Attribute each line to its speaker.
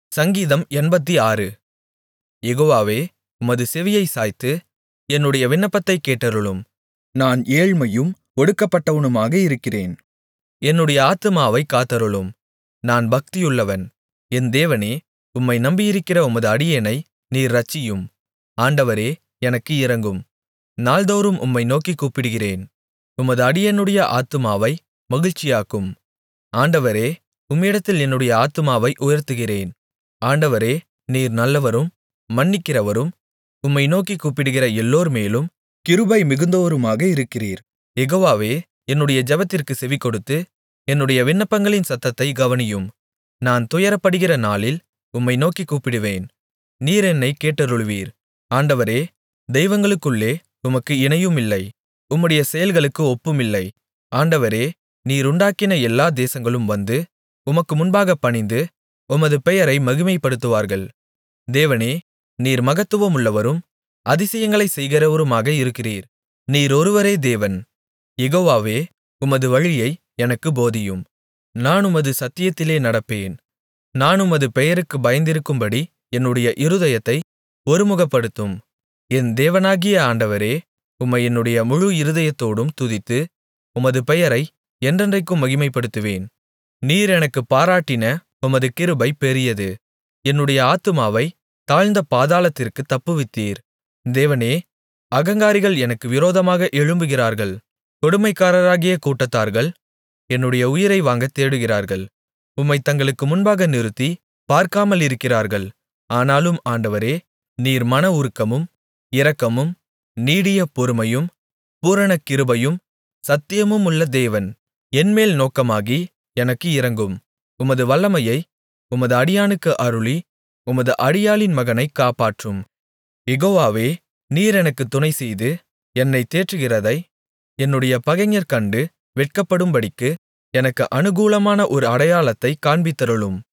Speaker 1: சங்கீதம் எண்பத்தாறு யெகோவாவே உமது செவியைச் சாய்த்து என்னுடைய விண்ணப்பத்தைக் கேட்டருளும்
Speaker 2: நான் ஏழ்மையும் ஒடுக்கப்பட்டவனுமாக இருக்கிறேன்
Speaker 1: என்னுடைய ஆத்துமாவைக் காத்தருளும் நான் பக்தியுள்ளவன் என் தேவனே உம்மை நம்பியிருக்கிற உமது அடியேனை நீர் இரட்சியும் ஆண்டவரே எனக்கு இரங்கும் நாள்தோறும் உம்மை நோக்கிக் கூப்பிடுகிறேன் உமது அடியேனுடைய ஆத்துமாவை மகிழ்ச்சியாக்கும் ஆண்டவரே உம்மிடத்தில் என்னுடைய ஆத்துமாவை உயர்த்துகிறேன் ஆண்டவரே நீர் நல்லவரும் மன்னிக்கிறவரும் உம்மை நோக்கிக் கூப்பிடுகிற எல்லோர் மேலும்
Speaker 2: கிருபை மிகுந்தவருமாக இருக்கிறீர்
Speaker 1: யெகோவாவே என்னுடைய ஜெபத்திற்குச் செவிகொடுத்து என்னுடைய விண்ணப்பங்களின் சத்தத்தைக் கவனியும் நான் துயரப்படுகிற நாளில் உம்மை நோக்கிக் கூப்பிடுவேன் நீர் என்னைக் கேட்டருளுவீர் ஆண்டவரே தெய்வங்களுக்குள்ளே உமக்கு இணையுமில்லை உம்முடைய செயல்களுக்கு ஒப்புமில்லை ஆண்டவரே நீர் உண்டாக்கின எல்லா தேசங்களும் வந்து உமக்கு முன்பாகப் பணிந்து உமது பெயரை மகிமைப்படுத்துவார்கள் தேவனே நீர் மகத்துவமுள்ளவரும் அதிசயங்களைச் செய்கிறவருமாக இருக்கிறீர் நீர் ஒருவரே தேவன் யெகோவாவே உமது வழியை எனக்குப் போதியும் நான் உமது சத்தியத்திலே நடப்பேன் நான் உமது பெயருக்குப் பயந்திருக்கும்படி என்னுடைய இருதயத்தை ஒருமுகப்படுத்தும் என் தேவனாகிய ஆண்டவரே உம்மை என்னுடைய முழு இருதயத்தோடும் துதித்து உமது பெயரை என்றென்றைக்கும் மகிமைப்படுத்துவேன் நீர் எனக்குப் பாராட்டின உமது கிருபை பெரியது என்னுடைய ஆத்துமாவை தாழ்ந்த பாதாளத்திற்குத் தப்புவித்தீர் தேவனே அகங்காரிகள் எனக்கு விரோதமாக எழும்புகிறார்கள் கொடுமைக்காரராகிய கூட்டத்தார்கள் என்னுடைய உயிரை வாங்கத் தேடுகிறார்கள் உம்மைத் தங்களுக்கு முன்பாக நிறுத்தி பார்க்காமலிருக்கிறார்கள் ஆனாலும் ஆண்டவரே நீர் மன உருக்கமும் இரக்கமும் நீடிய பொறுமையும் பூரண கிருபையும் சத்தியமுமுள்ள தேவன் என்மேல் நோக்கமாகி எனக்கு இரங்கும் உமது வல்லமையை உமது அடியானுக்கு அருளி உமது அடியாளின் மகனைக் காப்பாற்றும் யெகோவாவே நீர் எனக்குத் துணைசெய்து என்னைத் தேற்றுகிறதை என்னுடைய பகைஞர் கண்டு வெட்கப்படும்படிக்கு எனக்கு அனுகூலமான ஒரு அடையாளத்தைக் காண்பித்தருளும்